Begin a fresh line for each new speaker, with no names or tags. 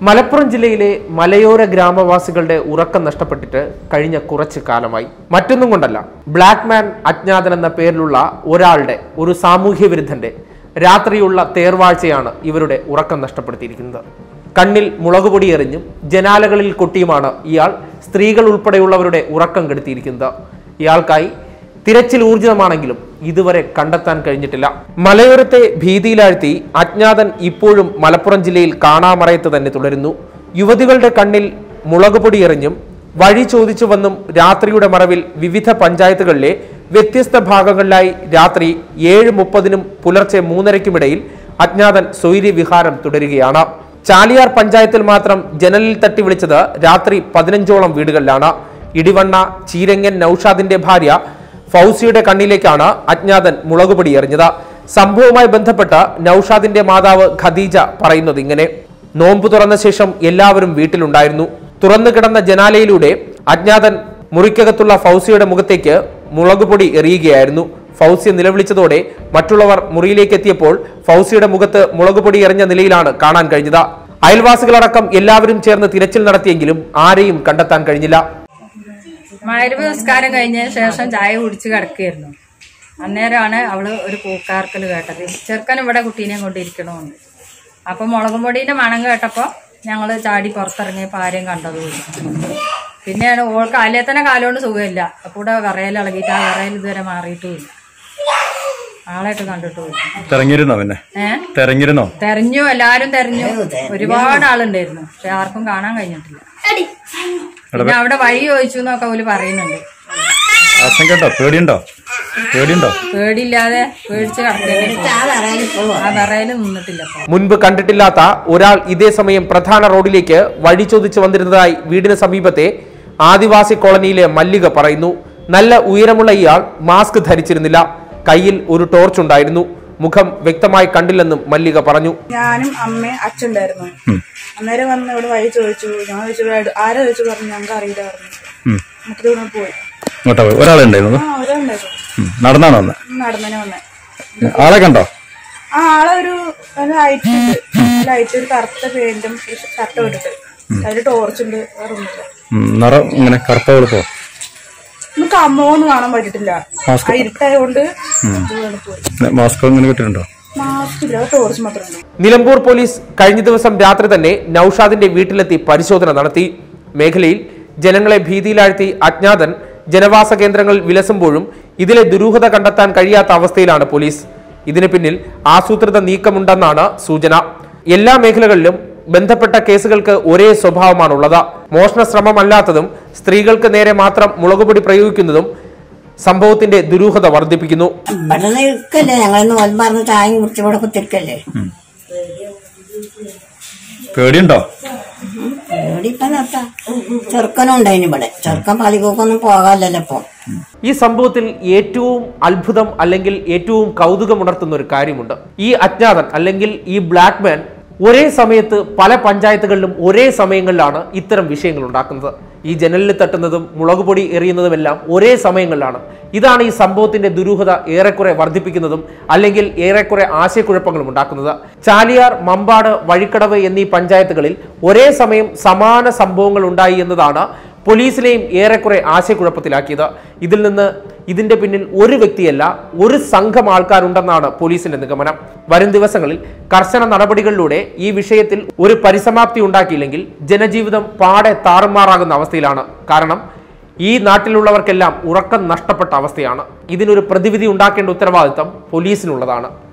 മലപ്പുറം ജില്ലയിലെ മലയോര ഗ്രാമവാസികളുടെ ഉറക്കം നഷ്ടപ്പെട്ടിട്ട് കഴിഞ്ഞ കുറച്ച് കാലമായി മറ്റൊന്നും കൊണ്ടല്ല ബ്ലാക്ക് മാൻ അജ്ഞാതൻ എന്ന പേരിലുള്ള ഒരാളുടെ ഒരു സാമൂഹ്യ വിരുദ്ധന്റെ രാത്രിയുള്ള തേർവാഴ്ചയാണ് ഇവരുടെ ഉറക്കം നഷ്ടപ്പെടുത്തിയിരിക്കുന്നത് കണ്ണിൽ മുളകുപൊടി എറിഞ്ഞും ജനാലകളിൽ കൊട്ടിയുമാണ് ഇയാൾ സ്ത്രീകൾ ഉൾപ്പെടെയുള്ളവരുടെ ഉറക്കം കെടുത്തിയിരിക്കുന്നത് ഇയാൾക്കായി തിരച്ചിൽ ഊർജിതമാണെങ്കിലും ഇതുവരെ കണ്ടെത്താൻ കഴിഞ്ഞിട്ടില്ല മലയോരത്തെ ഭീതിയിലാഴ്ത്തി അജ്ഞാതൻ ഇപ്പോഴും മലപ്പുറം ജില്ലയിൽ കാണാമറയത്ത് തന്നെ തുടരുന്നു യുവതികളുടെ കണ്ണിൽ മുളകുപൊടി എറിഞ്ഞും വഴി ചോദിച്ചു വന്നും രാത്രിയുടെ മറവിൽ വിവിധ പഞ്ചായത്തുകളിലെ വ്യത്യസ്ത ഭാഗങ്ങളിലായി രാത്രി ഏഴ് മുപ്പതിനും പുലർച്ചെ മൂന്നരയ്ക്കുമിടയിൽ അജ്ഞാതൻ സ്വൈര്യവിഹാരം തുടരുകയാണ് ചാലിയാർ പഞ്ചായത്തിൽ മാത്രം ജനലിൽ തട്ടി വിളിച്ചത് രാത്രി പതിനഞ്ചോളം വീടുകളിലാണ് ഇടിവണ്ണ ചീരങ്ങൻ നൌഷാദിന്റെ ഭാര്യ ഫൗസിയുടെ കണ്ണിലേക്കാണ് അജ്ഞാതൻ മുളകുപൊടി എറിഞ്ഞത് സംഭവവുമായി ബന്ധപ്പെട്ട് നൌഷാദിന്റെ മാതാവ് ഖദീജ പറയുന്നത് ഇങ്ങനെ നോമ്പ് തുറന്ന ശേഷം എല്ലാവരും വീട്ടിലുണ്ടായിരുന്നു തുറന്നു കിടന്ന ജനാലയിലൂടെ അജ്ഞാതൻ മുറിക്കകത്തുള്ള ഫൗസിയുടെ മുഖത്തേക്ക് മുളകുപൊടി എറിയുകയായിരുന്നു ഫൗസി നിലവിളിച്ചതോടെ മറ്റുള്ളവർ മുറിയിലേക്ക് എത്തിയപ്പോൾ ഫൗസിയുടെ മുഖത്ത് മുളകുപൊടി എറിഞ്ഞ നിലയിലാണ് കാണാൻ കഴിഞ്ഞത് അയൽവാസികളടക്കം എല്ലാവരും ചേർന്ന് തിരച്ചിൽ നടത്തിയെങ്കിലും ആരെയും കണ്ടെത്താൻ കഴിഞ്ഞില്ല
മഴവ് നിസ്കാരം കഴിഞ്ഞതിന് ശേഷം ചായ കുടിച്ച് കിടക്കുകയായിരുന്നു അന്നേരമാണ് അവള് ഒരു പൂക്കാർക്കൽ കേട്ടത് ചെറുക്കൻ ഇവിടെ കുട്ടീനെയും കൊണ്ടിരിക്കണമെന്ന് അപ്പം മുളകും പൊടീൻ്റെ മണം കേട്ടപ്പോൾ ഞങ്ങൾ ചാടി പുറത്തിറങ്ങിയപ്പോൾ ആരെയും കണ്ടതുമില്ല പിന്നെയാണ് ഓൾക്ക് അല്ലേ തന്നെ കാലുകൊണ്ട് സുഖമില്ല അപ്പോൾ ഇവിടെ വിറയൽ ഇളകിയിട്ട് ആ വിറയൽ ഇതുവരെ മാറിയിട്ടുമില്ല ആളായിട്ട് കണ്ടിട്ടുമില്ല
തെരഞ്ഞിരുന്നോ പിന്നെ
ഏഹ്
തെരഞ്ഞിരുന്നോ
തെരഞ്ഞു എല്ലാരും തെരഞ്ഞു ഒരുപാട് ആളുണ്ടായിരുന്നു പക്ഷെ ആർക്കും കാണാൻ കഴിഞ്ഞിട്ടില്ല പിന്നെ അവിടെ വഴി ചോദിച്ചു എന്നൊക്കെ ഓല് പറയുന്നുണ്ട്
ആശങ്കയുണ്ടോ പേടിയുണ്ടോ പേടിയുണ്ടോ
പേടിയില്ലാതെ പേടിച്ച് കിടക്കേണ്ടി ആ വിറയില് നിന്നിട്ടില്ല ഇപ്പൊ
മുൻപ് കണ്ടിട്ടില്ലാത്ത ഒരാൾ ഇതേ സമയം പ്രധാന റോഡിലേക്ക് വഴി ചോദിച്ചു വന്നിരുന്നതായി വീടിന് സമീപത്തെ ആദിവാസി കോളനിയിലെ മല്ലിക പറയുന്നു നല്ല ഉയരമുള്ള ഇയാൾ മാസ്ക് ധരിച്ചിരുന്നില്ല കയ്യിൽ ഒരു ടോർച്ച് ഉണ്ടായിരുന്നു മുഖം വ്യക്തമായി കണ്ടില്ലെന്നും മല്ലിക പറഞ്ഞു
ഞാനും അമ്മയും അച്ഛണ്ടായിരുന്നു അന്നേരം വന്ന് ഇവിടെ വഴി ചോദിച്ചു ഞാൻ ചോദിച്ചു "ഇവിടെ ആരാ ചോദിച്ചു പറഞ്ഞു ഞങ്ങൾക്ക് അറിയില്ല പറഞ്ഞു
ഉം.
എന്നിട്ട് ഇവിടെ പോയി
ഇങ്ങോട്ടാ പോയി ഒരാളുണ്ടായിരുന്നത്
ആ ഒരാളുണ്ടായിരുന്നു
ഉം. നടന്നാണോ വന്നെ
നടന്നനെ വന്നെ
ആളെ കണ്ടോ
ആ ആളെ ഒരു ലൈറ്റ് ഉണ്ട് ലൈറ്റ് ഒരു കറുത്ത പെയിന്റും ഷർട്ട് ഇട്ടിട്ട് അതിൽ ടോർച്ചുണ്ട് വേറെ ഒന്നുമില്ല
ഉം. നിറം ഇങ്ങനെ കറുത്ത വെളുപ്പോ
നമുക്ക് അമ്മോന്ന് കാണാൻ പറ്റിട്ടില്ല
മാസ്ക്
ആ ഇരുട്ടായതുകൊണ്ട് ഇത് വീണ് പോയി
മാസ്ക് ഇങ്ങനെ കിട്ടിയിട്ടുണ്ടോ
മാസ്ക് ഇല്ല ടോർച്ച് മാത്രമേ ഉള്ളൂ
നിലമ്പൂർ പോലീസ് കഴിഞ്ഞ ദിവസം രാത്രി തന്നെ നൌഷാദിന്റെ വീട്ടിലെത്തി പരിശോധന നടത്തി മേഖലയിൽ ജനങ്ങളെ ഭീതിയിലാഴ്ത്തി അജ്ഞാതൻ ജനവാസ കേന്ദ്രങ്ങളിൽ വിലസുമ്പോഴും ഇതിലെ ദുരൂഹത കണ്ടെത്താൻ കഴിയാത്ത അവസ്ഥയിലാണ് പോലീസ് ഇതിന് പിന്നിൽ ആസൂത്രിത നീക്കമുണ്ടെന്നാണ് സൂചന എല്ലാ മേഖലകളിലും ബന്ധപ്പെട്ട കേസുകൾക്ക് ഒരേ സ്വഭാവമാണുള്ളത് മോഷണ ശ്രമമല്ലാത്തതും സ്ത്രീകൾക്ക് നേരെ മാത്രം മുളകുപൊടി പ്രയോഗിക്കുന്നതും സംഭവത്തിന്റെ ദുരൂഹത വർദ്ധിപ്പിക്കുന്നു
ഇവിടെ നിൽക്കല്ലേ ഞങ്ങളിന്ന് ഓൻ പറഞ്ഞ് ചായയും കുടിച്ച് ഇവിടെ കുത്തിരിക്കല്ലേ
പേടിയുണ്ടോ
ഇവിടെ ഇപ്പൊ നിർത്താ ചെറുക്കനും ഉണ്ടായിന് ഇവിടെ ചെറുക്കൻ പള്ളിക്കൊന്നും പോകാല്ലല്ലോ ഇപ്പൊ
ഈ സംഭവത്തിൽ ഏറ്റവും അത്ഭുതം അല്ലെങ്കിൽ ഏറ്റവും കൗതുകമുണർത്തുന്ന ഒരു കാര്യമുണ്ട് ഈ അജ്ഞാതൻ അല്ലെങ്കിൽ ഈ ബ്ലാക്ക് മാൻ ഒരേ സമയത്ത് പല പഞ്ചായത്തുകളിലും ഒരേ സമയങ്ങളിലാണ് ഇത്തരം വിഷയങ്ങൾ ഉണ്ടാക്കുന്നത് ഈ ജനലിൽ തട്ടുന്നതും മുളകുപൊടി എറിയുന്നതുമെല്ലാം ഒരേ സമയങ്ങളിലാണ് ഇതാണ് ഈ സംഭവത്തിന്റെ ദുരൂഹത ഏറെക്കുറെ വർദ്ധിപ്പിക്കുന്നതും അല്ലെങ്കിൽ ഏറെക്കുറെ ആശയക്കുഴപ്പങ്ങളും ഉണ്ടാക്കുന്നത് ചാലിയാർ മമ്പാട് വഴിക്കടവ് എന്നീ പഞ്ചായത്തുകളിൽ ഒരേ സമയം സമാന സംഭവങ്ങൾ ഉണ്ടായി എന്നതാണ് പോലീസിനെയും ഏറെക്കുറെ ആശയക്കുഴപ്പത്തിലാക്കിയത് ഇതിൽ നിന്ന് ഇതിന്റെ പിന്നിൽ ഒരു വ്യക്തിയല്ല ഒരു സംഘം ആൾക്കാരുണ്ടെന്നാണ് പോലീസിന്റെ നിഗമനം വരും ദിവസങ്ങളിൽ കർശന നടപടികളിലൂടെ ഈ വിഷയത്തിൽ ഒരു പരിസമാപ്തി ഉണ്ടാക്കിയില്ലെങ്കിൽ ജനജീവിതം പാടെ താറുമാറാകുന്ന അവസ്ഥയിലാണ് കാരണം ഈ നാട്ടിലുള്ളവർക്കെല്ലാം ഉറക്കം നഷ്ടപ്പെട്ട അവസ്ഥയാണ് ഇതിനൊരു പ്രതിവിധി ഉണ്ടാക്കേണ്ട ഉത്തരവാദിത്തം പോലീസിനുള്ളതാണ്